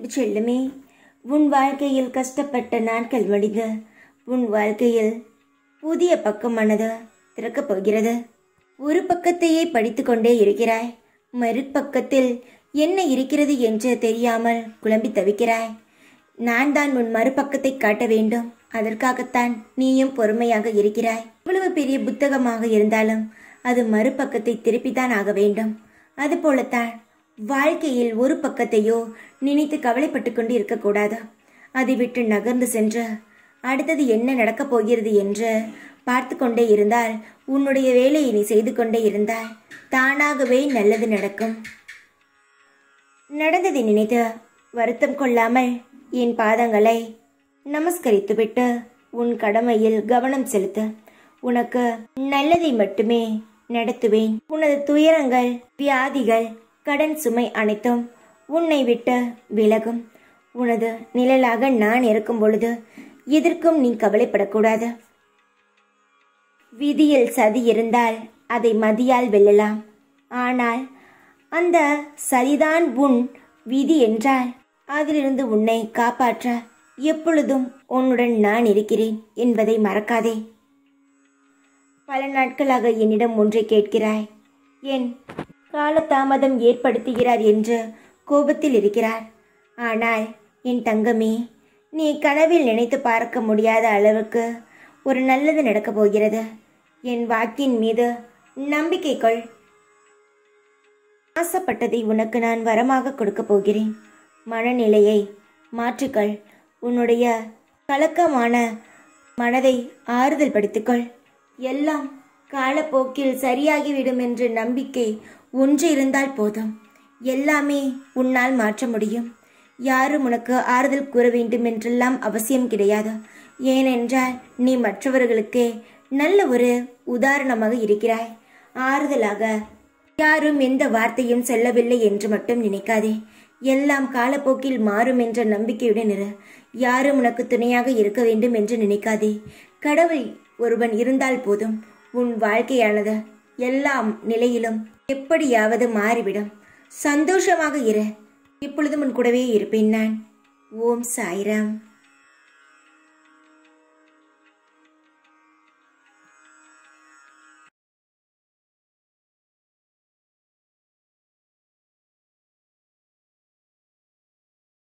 செல்லுமே உன் வாழ்க்கையில் கஷ்டப்பட்ட நாட்கள் முடிந்து உன் வாழ்க்கையில் புதிய பக்கமானது திறக்கப் போகிறது ஒரு பக்கத்தையே படித்துக்கொண்டே இருக்கிறாய் மறுபக்கத்தில் என்ன இருக்கிறது என்று தெரியாமல் குழம்பி தவிக்கிறாய் நான் தான் உன் மறுபக்கத்தை காட்ட வேண்டும் அதற்காகத்தான் நீயும் பொறுமையாக இருக்கிறாய் இவ்வளவு பெரிய புத்தகமாக இருந்தாலும் அது மறுபக்கத்தை திருப்பித்தான் ஆக வேண்டும் அதுபோலத்தான் வாழ்க்கையில் ஒரு பக்கத்தையோ நினைத்து கவலைப்பட்டு கொண்டு இருக்கக்கூடாது அதை விட்டு நகர்ந்து சென்று அடுத்தது என்ன நடக்கப் போகிறது என்று பார்த்து கொண்டே இருந்தால் உன்னுடைய வேலையை நீ செய்து கொண்டே இருந்தால் தானாகவே நல்லது நடக்கும் நடந்ததை நினைத்து வருத்தம் கொள்ளாமல் என் பாதங்களை நமஸ்கரித்துவிட்டு உன் கடமையில் கவனம் செலுத்து உனக்கு நல்லதை மட்டுமே நடத்துவேன் உனது துயரங்கள் வியாதிகள் கடன் சுமை அனைத்தும் உன்னை விட்டு விலகும் உனது நிழலாக நான் இருக்கும் பொழுது எதற்கும் நீ கவலைப்படக்கூடாது விதியில் சதி இருந்தால் அதை மதியால் வெல்லலாம் ஆனால் அந்த சரிதான் உன் விதி என்றால் அதிலிருந்து உன்னை காப்பாற்ற எப்பொழுதும் உன்னுடன் நான் இருக்கிறேன் என்பதை மறக்காதே பல நாட்களாக என்னிடம் ஒன்றை கேட்கிறாய் என் காலதாமதம் ஏற்படுத்துகிறார் என்று கோபத்தில் இருக்கிறார் ஆனால் என் தங்கமே நீ கனவில் நினைத்து பார்க்க முடியாத அளவுக்கு ஒரு நல்லது நடக்கப் போகிறது என் வாக்கின் மீது நம்பிக்கை கொள் ஆசைப்பட்டதை உனக்கு நான் வரமாக கொடுக்கப் போகிறேன் மனநிலையை மாற்றிக்கொள் உன்னுடைய கலக்கமான மனதை ஆறுதல் படுத்திக்கொள் எல்லாம் காலப்போக்கில் சரியாகிவிடும் என்ற நம்பிக்கை ஒன்று இருந்தால் போதும் எல்லாமே உன்னால் மாற்ற முடியும் யாரும் உனக்கு ஆறுதல் கூற வேண்டும் என்றெல்லாம் அவசியம் கிடையாது ஏனென்றால் நீ மற்றவர்களுக்கே நல்ல ஒரு உதாரணமாக இருக்கிறாய் ஆறுதலாக யாரும் எந்த வார்த்தையும் சொல்லவில்லை என்று மட்டும் நினைக்காதே எல்லாம் காலப்போக்கில் மாறும் என்ற நம்பிக்கையுடன் இரு யாரும் உனக்கு துணையாக இருக்க வேண்டும் என்று நினைக்காதே கடவுள் ஒருவன் இருந்தால் போதும் உன் வாழ்க்கையானது எல்லாம் நிலையிலும் எப்படியாவது மாறிவிடும் சந்தோஷமாக இரு எப்பொழுதும் உன் கூடவே இருப்பேன் நான் ஓம் சாய்ராம்